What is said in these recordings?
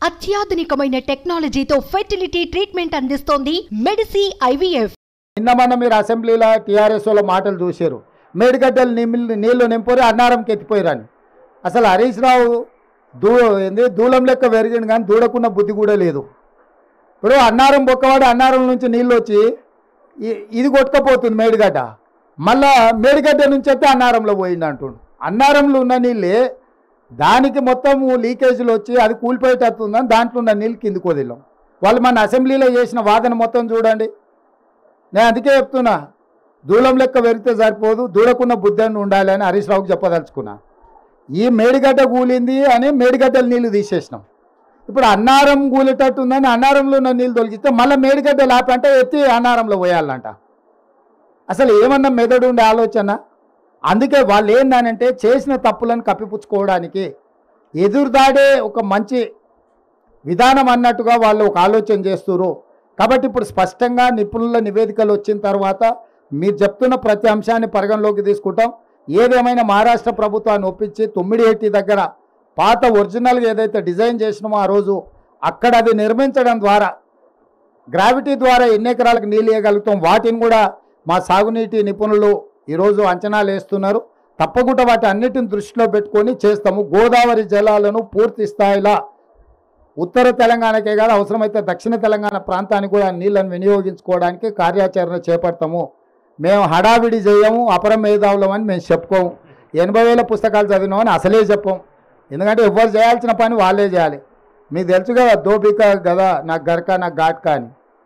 అత్యాధునికమైన టెక్నాలజీతో fertility treatment అందిస్తోంది Medici IVF నిన్న మొన్న మీరు అసెంబ్లీలో టీఆర్ఎస్ వాళ్ళ మాటలు చూశారు మేడిగడ్డలు నీళ్ళు నీళ్లు నింపురి అన్నారంకి ఎత్తిపోయారని అసలు హరీష్ రావు దూ ఏంది దూలం లెక్క పెరిగింది కానీ దూడకున్న బుద్ధి కూడా లేదు ఇప్పుడు అన్నారం బొక్కవాడు అన్నారం నుంచి నీళ్ళు వచ్చి ఇ- ఇది కొట్టుకపోతుంది మేడిగడ్డ మళ్ళా మేడిగడ్డ నుంచి అయితే అన్నారంలో పోయింది అంటుండు అన్నారంలో ఉన్న నీళ్ళే దానికి మొత్తం లీకేజీలు వచ్చి అది కూలిపోయేటట్టుందని దాంట్లో ఉన్న నీళ్ళు కిందికి వదిలాం వాళ్ళు మన అసెంబ్లీలో చేసిన వాదన మొత్తం చూడండి నేను అందుకే చెప్తున్నా దూలం లెక్క పెరిగితే సరిపోదు దూడకున్న బుద్ధి అని ఉండాలి అని హరీష్ రావుకి చెప్పదలుచుకున్నా ఈ మేడిగడ్డ కూలింది అని మేడిగడ్డల నీళ్లు తీసేసినాం ఇప్పుడు అన్నారం కూలేటట్టు ఉందని అన్నారంలో ఉన్న నీళ్ళు తొలగిస్తే మళ్ళీ మేడిగడ్డ లాపంటే ఎత్తి అన్నారంలో పోయాలంట అసలు ఏమన్నా మెదడు ఉండే ఆలోచన అందుకే వాళ్ళు ఏందనంటే చేసిన తప్పులను కప్పిపుచ్చుకోవడానికి ఎదురుదాడే ఒక మంచి విధానం అన్నట్టుగా వాళ్ళు ఒక ఆలోచన చేస్తున్నారు కాబట్టి ఇప్పుడు స్పష్టంగా నిపుణుల నివేదికలు వచ్చిన తర్వాత మీరు చెప్తున్న ప్రతి అంశాన్ని పరిగణలోకి తీసుకుంటాం ఏదేమైనా మహారాష్ట్ర ప్రభుత్వాన్ని ఒప్పించి తొమ్మిది ఎయిటీ దగ్గర పాత ఒరిజినల్గా ఏదైతే డిజైన్ చేసినామో ఆ రోజు అక్కడ అది నిర్మించడం ద్వారా గ్రావిటీ ద్వారా ఎన్ని ఎకరాలకు నీళ్ళు ఇవ్వగలుగుతాం వాటిని కూడా మా సాగునీటి నిపుణులు ఈరోజు అంచనాలు వేస్తున్నారు తప్పకుండా వాటి అన్నిటిని దృష్టిలో పెట్టుకొని చేస్తాము గోదావరి జలాలను పూర్తి స్థాయిలో ఉత్తర తెలంగాణకే కాదు అవసరమైతే దక్షిణ తెలంగాణ ప్రాంతానికి కూడా నీళ్ళను వినియోగించుకోవడానికి కార్యాచరణ చేపడతాము మేము హడావిడి చేయము అపర మేధావులం అని మేము చెప్పుకోము ఎనభై వేల పుస్తకాలు చదివినామని అసలే చెప్పం ఎందుకంటే ఎవరు చేయాల్సిన పని వాళ్ళే చేయాలి మీకు తెలుసు కదా దోపిక కదా నాకు గరక నాకు ఘాట్క అని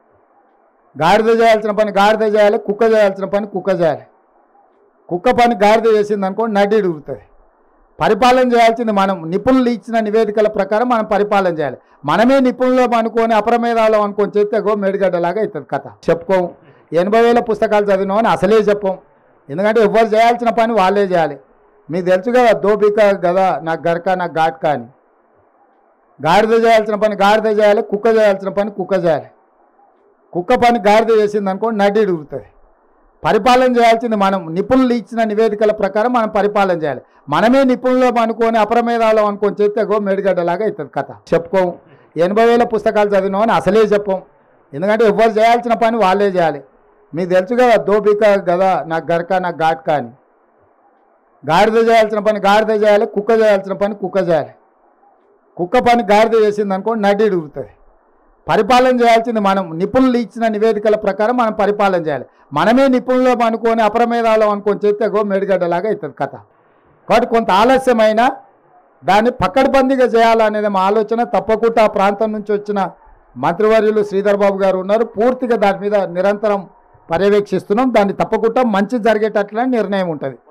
గాడిద చేయాల్సిన పని గాడిద చేయాలి కుక్క చేయాల్సిన పని కుక్క చేయాలి కుక్క పని గాడిద చేసింది అనుకో నడ్డి ఉడుగుతుంది పరిపాలన చేయాల్సింది మనం నిపుణులు ఇచ్చిన నివేదికల ప్రకారం మనం పరిపాలన చేయాలి మనమే నిపుణులం అనుకొని అపరమేధాలం అనుకొని చేస్తే గో మేడిగడ్డలాగా అవుతుంది కథ చెప్పుకోము ఎనభై వేల పుస్తకాలు చదివినామని అసలే చెప్పం ఎందుకంటే ఎవరు చేయాల్సిన పని వాళ్ళే చేయాలి మీకు తెలుసు కదా దోపిక కదా నాకు గరక నాకు ఘాట్క అని గాడిద చేయాల్సిన పని గాడిద చేయాలి కుక్క చేయాల్సిన పని కుక్క చేయాలి కుక్క పని గాడిద చేసింది అనుకో నడ్డి ఉడుగుతుంది పరిపాలన చేయాల్సింది మనం నిపుణులు ఇచ్చిన నివేదికల ప్రకారం మనం పరిపాలన చేయాలి మనమే నిపుణులం అనుకొని అపరమేధాలం అనుకొని చేస్తే గో మేడిగడ్డలాగా అవుతుంది కథ చెప్పుకోము ఎనభై వేల పుస్తకాలు చదివినామని అసలే చెప్పం ఎందుకంటే ఎవరు చేయాల్సిన పని వాళ్ళే చేయాలి మీకు తెలుసు కదా దోపిక కదా నాకు గరక నాకు ఘాట్క అని గాడిద చేయాల్సిన పని గాడిద చేయాలి కుక్క చేయాల్సిన పని కుక్క చేయాలి కుక్క పని గాడిద చేసింది అనుకో నడ్డి ఉడుగుతుంది పరిపాలన చేయాల్సింది మనం నిపుణులు ఇచ్చిన నివేదికల ప్రకారం మనం పరిపాలన చేయాలి మనమే నిపుణులం అనుకొని అపరమేధాలం అనుకొని చేస్తే గో మేడిగడ్డలాగా అవుతుంది కథ కాబట్టి కొంత ఆలస్యమైన దాన్ని పక్కడబందీగా చేయాలనేది మా ఆలోచన తప్పకుండా ఆ ప్రాంతం నుంచి వచ్చిన మంత్రివర్యులు శ్రీధర్ బాబు గారు ఉన్నారు పూర్తిగా దాని మీద నిరంతరం పర్యవేక్షిస్తున్నాం దాన్ని తప్పకుండా మంచి జరిగేటట్లనే నిర్ణయం ఉంటుంది